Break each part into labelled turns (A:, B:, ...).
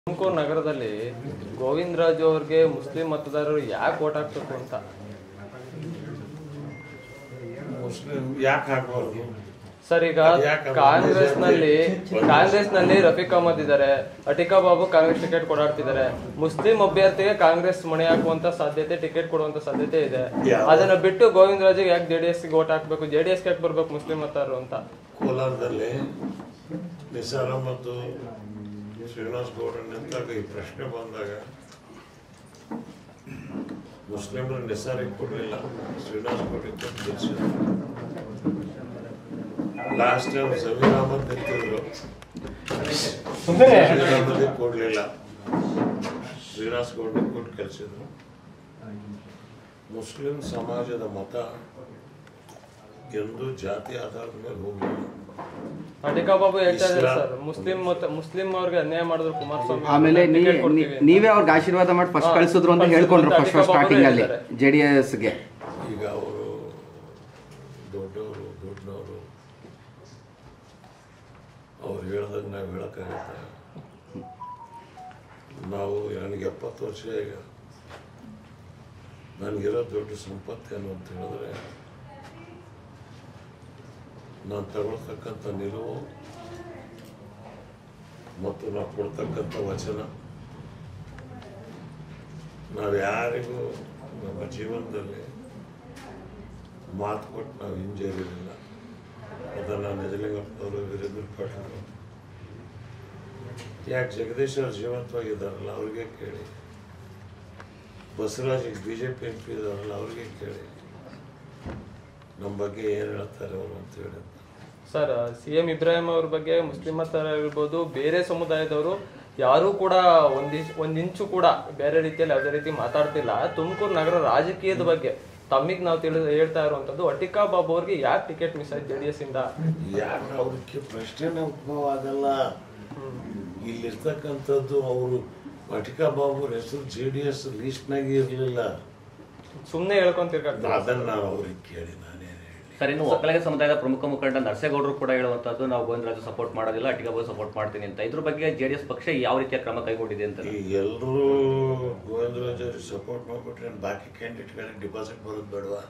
A: ತುಮಕೂರು ನಗರದಲ್ಲಿ ಗೋವಿಂದರಾಜು ಅವ್ರಿಗೆ ಮುಸ್ಲಿಂ ಮತದಾರರು ಯಾಕೆ ಓಟ್ ಹಾಕ್ಬೇಕು ಅಂತ
B: ಮುಸ್ಲಿಂ ಯಾಕೆ ಹಾಕಬಾರ್ದು
A: ಸರ್ ಈಗ
B: ಯಾಕೆ
A: ಕಾಂಗ್ರೆಸ್ ನಲ್ಲಿ ಕಾಂಗ್ರೆಸ್ ನಲ್ಲಿ ರಫೀಕ್ ಅಹಮದ್ ಇದ್ದಾರೆ ಅಟಿಕಾ ಬಾಬು ಕಾಂಗ್ರೆಸ್ ಟಿಕೆಟ್ ಕೊಡಾಡ್ತಿದ್ದಾರೆ ಮುಸ್ಲಿಂ ಅಭ್ಯರ್ಥಿಗೆ ಕಾಂಗ್ರೆಸ್ ಮಣೆ ಹಾಕುವಂತ ಸಾಧ್ಯತೆ ಟಿಕೆಟ್ ಕೊಡುವಂತ ಸಾಧ್ಯತೆ ಇದೆ
B: ಯಾವ?
A: ಅದನ್ನ ಬಿಟ್ಟು ಗೋವಿಂದರಾಜಿಗೆ ಯಾಕೆ ಜೆಡಿಎಸ್ ಗೆ ಓಟ್ ಹಾಕ್ಬೇಕು ಜೆಡಿಎಸ್ ಯಾಕೆ ಬರ್ಬೇಕು ಮುಸ್ಲಿಂ ಮತದಾರರು ಅಂತ
B: ಕೋಲಾರದಲ್ಲಿ ನಿಸಾರ ಮತ್ತು ಶ್ರೀನಿವಾಸ್ ಗೌಡ ನಿಂತಾಗ ಈ ಪ್ರಶ್ನೆ ಬಂದಾಗ ಮುಸ್ಲಿಮರು ನಿಸಾರಿಗೆ ಕೊಡಲಿಲ್ಲ ಶ್ರೀನಿವಾಸ್ ಗೌಡರಿಗೆ ಕೊಟ್ಟು ಗೆಲ್ಸಿದ್ರು ಲಾಸ್ಟ್ ಟೈಮ್ ಜಮೀರ್ ಅಹಮದ್ ನಿಂತಿದ್ರು ಜಮೀರ್ ಅಹಮದ್ಗೆ ಕೊಡ್ಲಿಲ್ಲ ಶ್ರೀನಿವಾಸ್ ಗೌಡ ಕೊಟ್ಟು ಗೆಲ್ಸಿದ್ರು ಮುಸ್ಲಿಂ ಸಮಾಜದ ಮತ ಎಂದು ಜಾತಿ ಆಧಾರದ ಮೇಲೆ ಹೋಗಲಿಲ್ಲ
A: ಅಟಿಕಾ ಬಾಬು ಹೇಳ್ತಾ ಇದ್ದಾರೆ
B: ಇಸ್ಲಾಂ.
A: ಸರ್ ಮುಸ್ಲಿಂ ಮತ ಮುಸ್ಲಿಂ ಅವ್ರಿಗೆ ಅನ್ಯಾಯ ಮಾಡಿದ್ರು ಕುಮಾರಸ್ವಾಮಿ
C: ಆಮೇಲೆ ನೀ-
A: ಟಿಕೆಟ್
C: ನೀ-
A: ಕೊಡ್ತೀವಿ ಅಂತ.
C: ನೀವೇ ಅವ್ರಿಗೆ ಆಶೀರ್ವಾದ ಮಾಡಿ ಫಸ್ಟ್
A: ಹಾ,
C: ಕಳ್ಸಿದ್ರು ಅಂತ
A: ಕಳ್ಸಿದ್ರು
C: ಹೇಳ್ಕೊಂಡ್ರು
A: ಅಂತ
C: ಫಸ್ಟ್
A: ಅಟಿಕಾ ಬಾಬು
C: ಸ್ಟಾರ್ಟಿಂಗ್ ಅಲ್ಲಿ
A: ಹೇಳ್ತಾರೆ.
C: ಜೆ ಡಿ ಎಸ್ಗೆ
B: ಈಗ ಅವರು ದೊಡ್ಡವರು ದೊಡ್ಡವರು ಅವ್ರು ಹೇಳ್ದಂಗೆ ನಾವು ಹೇಳೋಕ್ಕಾಗತ್ತ ನಾವು ನನಗೆ ಎಪ್ಪತ್ತು ವರ್ಷ ಈಗ ನನಗಿರೋ ದೊಡ್ಡ ಸಂಪತ್ತೇನು ಅಂತ ಹೇಳಿದ್ರೆ ನಾನು ತಗೊಳ್ತಕ್ಕಂಥ ನಿಲುವು ಮತ್ತು ನಾವು ಕೊಡ್ತಕ್ಕಂಥ ವಚನ ನಾವು ಯಾರಿಗೂ ನಮ್ಮ ಜೀವನದಲ್ಲಿ ಮಾತು ಕೊಟ್ಟು ನಾವು ಹಿಂಜರಿರಲಿಲ್ಲ ಅದನ್ನು ನಿಜಲಿಂಗಪ್ಪನವರು ವೀರೇಂದ್ರ ಪಾಟೀಲ್ ಯಾಕೆ ಜಗದೀಶ್ ಅವ್ರು ಜೀವಂತವಾಗಿದ್ದಾರಲ್ಲ ಅವ್ರಿಗೆ ಕೇಳಿ ಬಸವರಾಜ್ ಈಗ B J P M P ಇದ್ದಾರಲ್ಲ ಅವ್ರಿಗೆ ಕೇಳಿ ನಮ್ಮ ಬಗ್ಗೆ ಏನು ಹೇಳ್ತಾರೆ ಅವರು ಅಂತೇಳಿ ಅಂತ
A: ಸರ್ ಸಿ ಎಂ ಇಬ್ರಾಹಿಂ ಅವ್ರ ಬಗ್ಗೆ ಮುಸ್ಲಿಂ ಮತ ಇರ್ಬೋದು ಬೇರೆ ಸಮುದಾಯದವರು ಯಾರು ಕೂಡ ಒಂದ್ ಒಂದ್ ಇಂಚು ಕೂಡ ಬೇರೆ ರೀತಿಯಲ್ಲಿ ಯಾವುದೇ ರೀತಿ ಮಾತಾಡ್ತಿಲ್ಲ ತುಮಕೂರು ನಗರ ರಾಜಕೀಯದ ಬಗ್ಗೆ ತಮ್ಮಿಗೆ ನಾವು ತಿಳಿ ಹೇಳ್ತಾ ಇರುವಂತದ್ದು ಅಟಿಕಾ ಬಾಬು ಅವ್ರಿಗೆ ಯಾಕೆ ಟಿಕೆಟ್ ಮಿಸ್ ಆಯ್ತು ಜೆಡಿಎಸ್ ಇಂದ
B: ಯಾಕೆ ಅವ್ರಿಗೆ ಪ್ರಶ್ನೆನೇ ಉದ್ಭವ ಆಗಲ್ಲ ಇಲ್ಲಿರ್ತಕ್ಕಂಥದ್ದು ಅವರು ಅಟಿಕಾ ಬಾಬುರ ಹೆಸರು ಜೆ ಡಿ ಎಸ್ ಲೀಸ್ಟ್ನಾಗೆ ಇರಲಿಲ್ಲ
A: ಸುಮ್ನೆ ಹೇಳ್ಕೊಂತಿರ್ಕಾಗ್ತದೆ
B: ಅದನ್ನು ನಾನು ಅವ್ರಿಗೆ ಕೇಳಿ ನಾನೇನು ಹೇಳಿ
D: ಸರ್ ಇನ್ನು ಒಕ್ಕಲಿಗ ಸಮುದಾಯದ ಪ್ರಮುಖ ಮುಖಂಡ ನರಸೇಗೌಡರು ಕೂಡ ಹೇಳುವಂತದ್ದು ನಾವು ಗೋವಿಂದರಾಜು ಸಪೋರ್ಟ್ ಮಾಡೋದಿಲ್ಲ ಅಟಿಗಾಬು ಸಪೋರ್ಟ್ ಮಾಡ್ತೀನಿ ಅಂತ ಇದ್ರ ಬಗ್ಗೆ ಜೆಡಿಎಸ್ ಪಕ್ಷ ಯಾವ ರೀತಿಯ ಕ್ರಮ ಕೈಗೊಂಡಿದೆ ಅಂತ
B: ಈ ಎಲ್ಲರೂ ಗೋವಿಂದರಾಜ್ ಅವ್ರಿಗೆ ಸಪೋರ್ಟ್ ಮಾಡಿಬಿಟ್ರೆ ಬಾಕಿ ಕ್ಯಾಂಡಿಡೇಟ್ಗಳಿಗೆ ಡಿಪಾಸಿಟ್ ಬರೋದು ಬೇಡವಾ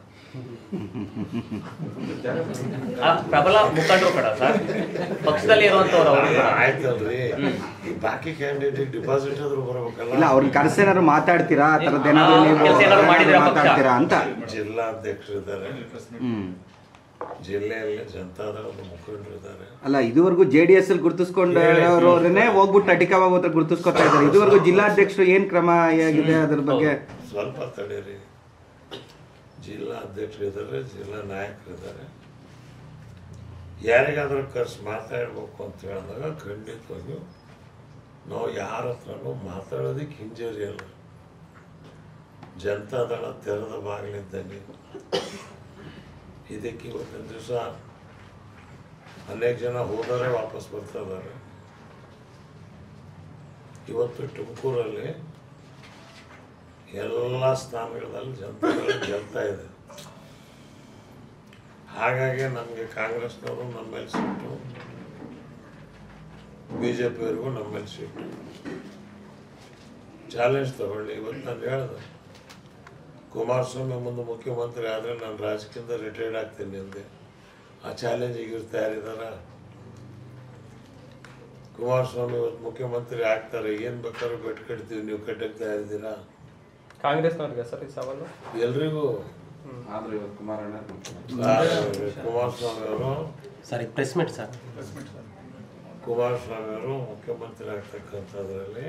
D: ಆ ಪ್ರಬಲ ಮುಖಂಡರು ಕೂಡ ಸರ್ ಪಕ್ಷದಲ್ಲಿ ಇರುವಂತವ್ರು ಅವರು ಕೂಡ.
B: ಆಯ್ತಲ್ರಿ ಈ ಬಾಕಿ ಕ್ಯಾಂಡಿಡೇಟ್ ಡಿಪಾಸಿಟ್ ಆದ್ರೂ
C: ಇಲ್ಲ
B: ಬರಬೇಕಲ್ಲ
C: ಅವ್ರನ್ನ ಕರ್ಸೇನಾದ್ರು ಮಾತಾಡ್ತೀರಾ ಆ ಥರದ್ದು ಏನಾದ್ರು
D: ಆ,
C: ನೀವು
D: ಕೆಲ್ಸ ಏನಾದ್ರು ಮಾಡಿದ್ದೀರಾ ಪಕ್ಷ?
C: ಮಾತಾಡ್ತೀರಾ ಅಂತ
B: ಜಿಲ್ಲಾ ಅಧ್ಯಕ್ಷರಿದ್ದಾರೆ
C: ಹ್ಮ್
B: ಜಿಲ್ಲೆಯಲ್ಲಿ ಜನತಾದಳದ ಮುಖಂಡರು ಇದ್ದಾರೆ
C: ಅಲ್ಲ ಇದುವರೆಗೂ ಜೆ ಡಿ ಎಸ್ ಅಲ್ಲಿ ಗುರುತಿಸ್ಕೊಂಡವ್ರನ್ನೇ ಹೋಗ್ಬಿಟ್ಟು ಅಟಿಕಾ ಬಾಬು ಹತ್ರ ಗುರುತಿಸ್ಕೊತಾ ಇದ್ದಾರೆ ಇದುವರೆಗೂ ಜಿಲ್ಲಾಧ್ಯಕ್ಷರು ಏನ್ ಕ್ರಮ ಆಗಿದೆ ಅದ್ರ ಬಗ್ಗೆ
B: ಸ್ವಲ್ಪ ತಡೀರಿ ಜಿಲ್ಲಾ ಅಧ್ಯಕ್ಷರಿದ್ದಾರೆ ಜಿಲ್ಲಾ ನಾಯಕರಿದ್ದಾರೆ ಯಾರಿಗಾದ್ರೂ ಖರ್ಚು ಮಾತಾಡ್ಬೇಕು ಅಂತ ಹೇಳಿದಾಗ ಖಂಡಿತವಾಗಿಯೂ ನಾವು ಯಾರ ಹತ್ರನೂ ಮಾತಾಡೋದಕ್ಕೆ ಹಿಂಜರಿಯಲ್ಲ ಜನತಾದಳ ತೆರೆದ ಬಾಗಿಲಿದ್ದಂಗೆ ಇದಕ್ಕೆ ಇವತ್ತಿನ ದಿವಸ ಅನೇಕ ಜನ ಹೋದರೆ ವಾಪಸ್ ಬರ್ತಾ ಇದ್ದಾರೆ ಇವತ್ತು ತುಮಕೂರಲ್ಲಿ ಎಲ್ಲ ಸ್ಥಾನಗಳಲ್ಲಿ ಜನತೆಗಳು ಗೆಲ್ತಾ ಇದೆ ಹಾಗಾಗಿ ನಮಗೆ ಕಾಂಗ್ರೆಸ್ನವರು ನಮ್ಮ ಮೇಲೆ ಸಿಟ್ಟು ಬಿ ಜೆ ಪಿಯವ್ರಿಗೂ ನಮ್ಮ ಮೇಲೆ ಸಿಟ್ಟು ಚಾಲೆಂಜ್ ತಗೊಳ್ಳಿ ಇವತ್ತು ನಾನು ಹೇಳ್ದೆ ಕುಮಾರಸ್ವಾಮಿ ಮುಂದೆ ಮುಖ್ಯಮಂತ್ರಿ ಆದರೆ ನಾನು ರಾಜಕೀಯದಿಂದ ರಿಟೈರ್ಡ್ ಆಗ್ತೀನಿ ಅಂದೆ ಆ ಚಾಲೆಂಜಿಗೆ ಇವ್ರು ತಯಾರಿದಾರ ಕುಮಾರಸ್ವಾಮಿ ಇವತ್ತು ಮುಖ್ಯಮಂತ್ರಿ ಆಗ್ತಾರೆ ಏನು ಬೇಕಾದ್ರೂ ಬೆಟ್ಟು ಕಟ್ತೀವಿ ನೀವು ಕಟ್ಟಕ್ಕೆ ತಯಾರಿದ್ದೀರಾ
A: ಕಾಂಗ್ರೆಸ್ನವ್ರಿಗೆ ಸರ್ ಈ ಸವಾಲು
B: ಎಲ್ರಿಗೂ
E: ಆದ್ರೆ ಇವತ್ತು ಕುಮಾರಣ್ಣ
B: ಕುಮಾರಸ್ವಾಮಿ ಅವರು
F: sir press meet sir
B: Kumaraswamy ಅವರು ಮುಖ್ಯಮಂತ್ರಿ ಆಗ್ತಕ್ಕಂಥದ್ರಲ್ಲಿ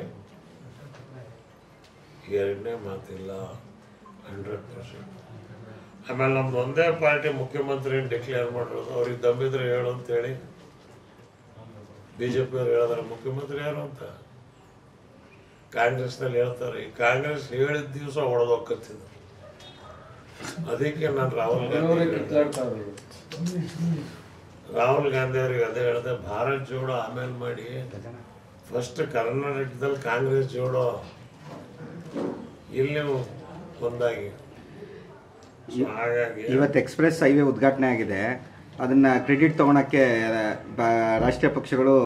B: ಎರಡನೇ ಮಾತಿಲ್ಲ ಹಂಡ್ರೆಡ್ ಪರ್ಸೆಂಟ್ ಆಮೇಲೆ ನಮ್ದು ಒಂದೇ ಪಾರ್ಟಿ ಮುಖ್ಯಮಂತ್ರಿ ಡಿಕ್ಲೇರ್ ಮಾಡಿರೋದು ಅವ್ರಿಗೆ ದಮ್ಮಿದ್ರೆ ಹೇಳು ಅಂತೇಳಿ ಬಿ ಜೆ ಪಿಯವ್ರು ಹೇಳಿದಾರೆ ಮುಖ್ಯಮಂತ್ರಿ ಯಾರು ಅಂತ ಕಾಂಗ್ರೆಸ್ನಲ್ಲಿ ಹೇಳ್ತಾರೆ ಈ ಕಾಂಗ್ರೆಸ್ ಹೇಳಿದ ದಿವಸ ಹೊಡೆದೋಗ್ತಿದ್ರು ಅದಕ್ಕೆ ನಾನು ರಾಹುಲ್ ಗಾಂಧಿ ಹೇಳಿದೆ. ರಾಹುಲ್ ಗಾಂಧಿ ಅವರಿಗೆ ಅದೇ ಹೇಳಿದೆ ಭಾರತ್ ಜೋಡೋ ಆಮೇಲೆ ಮಾಡಿ ಫಸ್ಟ್ ಕರ್ನಾಟಕದಲ್ಲಿ ಕಾಂಗ್ರೆಸ್ ಜೋಡೋ ಇಲ್ಲಿ ಒಂದಾಗಿ So ಹಾಗಾಗಿ
C: ಇವತ್ತು ಎಕ್ಸ್ಪ್ರೆಸ್ ಹೈವೇ ಉದ್ಘಾಟನೆ ಆಗಿದೆ ಅದನ್ನ ಕ್ರೆಡಿಟ್ ತಗೊಳಕ್ಕೆ ಬ- ರಾಷ್ಟ್ರೀಯ ಪಕ್ಷಗಳು